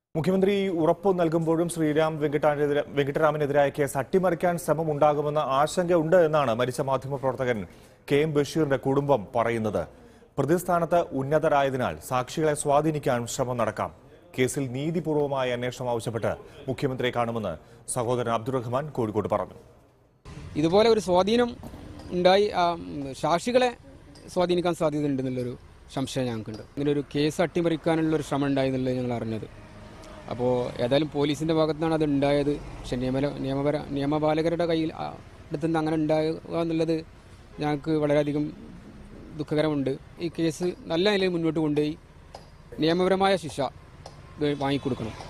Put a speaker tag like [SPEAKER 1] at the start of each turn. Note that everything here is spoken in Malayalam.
[SPEAKER 1] മുഖ്യമന്ത്രി ഉറപ്പു നൽകുമ്പോഴും ശ്രീരാം വെങ്കിട്ടാനെതിരെ വെങ്കിട്ടരാമനെതിരായ കേസ് അട്ടിമറിക്കാൻ ശ്രമം ഉണ്ടാകുമെന്ന ആശങ്കയുണ്ട് എന്നാണ് മരിച്ച മാധ്യമപ്രവർത്തകൻ കെ എം ബഷീറിന്റെ കുടുംബം പറയുന്നത് പ്രതിസ്ഥാനത്ത് ഉന്നതരായതിനാൽ സാക്ഷികളെ സ്വാധീനിക്കാൻ ശ്രമം നടക്കാം കേസിൽ നീതിപൂർവമായ അന്വേഷണം ആവശ്യപ്പെട്ട് മുഖ്യമന്ത്രിയെ കാണുമെന്ന് സഹോദരൻ അബ്ദുറഹ്മാൻ കോഴിക്കോട് പറഞ്ഞു
[SPEAKER 2] ഇതുപോലെ ഒരു സ്വാധീനം ഉണ്ടായി ആ, ഉം, സാക്ഷികളെ സ്വാധീനിക്കാൻ സാധ്യതയുണ്ടെന്നുള്ളൊരു സംശയം ഞങ്ങൾക്കുണ്ട് ഇങ്ങനെ ഒരു കേസ് അട്ടിമറിക്കാനുള്ള ഒരു ശ്രമം ഉണ്ടായി എന്നുള്ളത് ഞങ്ങൾ അറിഞ്ഞത് അപ്പോൾ ഏതായാലും പോലീസിൻ്റെ ഭാഗത്തുനിന്നാണ് അത് ഉണ്ടായത് പക്ഷെ നിയമ നിയമപര നിയമപാലകരുടെ കയ്യിൽ ആ, അടുത്തുനിന്ന് അങ്ങനെ ഉണ്ടാവുക എന്നുള്ളത് ഞങ്ങൾക്ക് വളരെയധികം ദുഃഖകരമുണ്ട് ഈ കേസ് നല്ല നിലയിൽ മുന്നോട്ട് കൊണ്ടുപോയി നിയമപരമായ ശിക്ഷ ഇത് വാങ്ങിക്കൊടുക്കണം